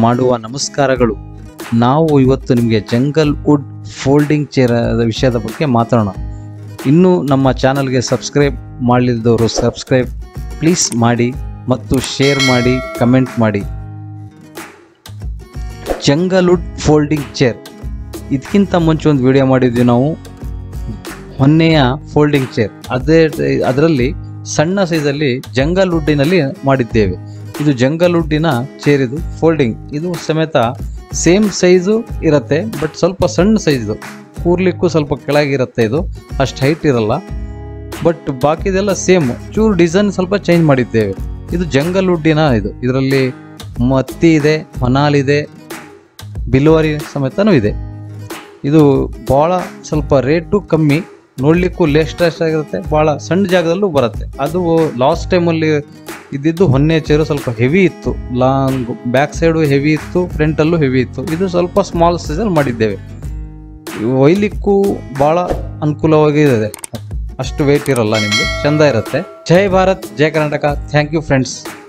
ಮಾಡುವ ನಮಸ್ಕಾರಗಳು ನಾವು ಇವತ್ತು ನಿಮಗೆ ಜಂಗಲ್ ವುಡ್ ಫೋಲ್ಡಿಂಗ್ ಚೇರ್ ವಿಷಯದ ಬಗ್ಗೆ ಮಾತಾಡೋಣ ಇನ್ನೂ ನಮ್ಮ ಚಾನಲ್ಗೆ ಸಬ್ಸ್ಕ್ರೈಬ್ ಮಾಡಲಿದ್ದವರು ಸಬ್ಸ್ಕ್ರೈಬ್ ಪ್ಲೀಸ್ ಮಾಡಿ ಮತ್ತು ಶೇರ್ ಮಾಡಿ ಕಮೆಂಟ್ ಮಾಡಿ ಜಂಗಲ್ ವುಡ್ ಫೋಲ್ಡಿಂಗ್ ಚೇರ್ ಇದಕ್ಕಿಂತ ಮುಂಚೆ ಒಂದು ವಿಡಿಯೋ ಮಾಡಿದ್ವಿ ನಾವು ಹೊನ್ನೆಯ ಫೋಲ್ಡಿಂಗ್ ಚೇರ್ ಅದೇ ಅದರಲ್ಲಿ ಸಣ್ಣ ಸೈಜಲ್ಲಿ ಜಂಗಲ್ ವುಡ್ಡಿನಲ್ಲಿ ಮಾಡಿದ್ದೇವೆ ಇದು ಜಂಗಲ್ ವುಡ್ಡಿನ ಚೇರ್ ಇದು ಫೋಲ್ಡಿಂಗ್ ಇದು ಸಮೇತ ಸೇಮ್ ಸೈಜು ಇರುತ್ತೆ ಬಟ್ ಸ್ವಲ್ಪ ಸಣ್ಣ ಸೈಜ್ ಇದು ಕೂರ್ಲಿಕ್ಕೂ ಸ್ವಲ್ಪ ಕೆಳಗಿರುತ್ತೆ ಇದು ಅಷ್ಟು ಹೈಟ್ ಇರಲ್ಲ ಬಟ್ ಬಾಕಿದೆಲ್ಲ ಸೇಮ್ ಚೂರು ಡಿಸೈನ್ ಸ್ವಲ್ಪ ಚೇಂಜ್ ಮಾಡಿದ್ದೇವೆ ಇದು ಜಂಗಲ್ ವುಡ್ಡಿನ ಇದು ಇದರಲ್ಲಿ ಮತ್ತಿ ಇದೆ ಮನಾಲ್ ಇದೆ ಬಿಲ್ವರಿ ಸಮೇತನೂ ಇದೆ ಇದು ಭಾಳ ಸ್ವಲ್ಪ ರೇಟು ಕಮ್ಮಿ ನೋಡ್ಲಿಕ್ಕೂ ಲೇಟೆಸ್ಟ್ ಆಗಿರುತ್ತೆ ಭಾಳ ಸಣ್ಣ ಜಾಗದಲ್ಲೂ ಬರುತ್ತೆ ಅದು ಲಾಸ್ಟ್ ಟೈಮಲ್ಲಿ ಇದ್ದಿದ್ದು ಹೊನ್ನೆ ಚೇರು ಸ್ವಲ್ಪ ಹೆವಿ ಇತ್ತು ಲಾಂಗ್ ಬ್ಯಾಕ್ ಸೈಡು ಹೆವಿ ಇತ್ತು ಫ್ರಂಟಲ್ಲೂ ಹೆವಿ ಇತ್ತು ಇದು ಸ್ವಲ್ಪ ಸ್ಮಾಲ್ ಸೈಜಲ್ಲಿ ಮಾಡಿದ್ದೇವೆ ಒಯ್ಲಿಕ್ಕೂ ಭಾಳ ಅನುಕೂಲವಾಗಿದೆ ಅಷ್ಟು ವೆಯ್ಟ್ ಇರಲ್ಲ ನಿಮಗೆ ಚಂದ ಇರುತ್ತೆ ಜೈ ಭಾರತ್ ಜೈ ಕರ್ನಾಟಕ ಥ್ಯಾಂಕ್ ಯು ಫ್ರೆಂಡ್ಸ್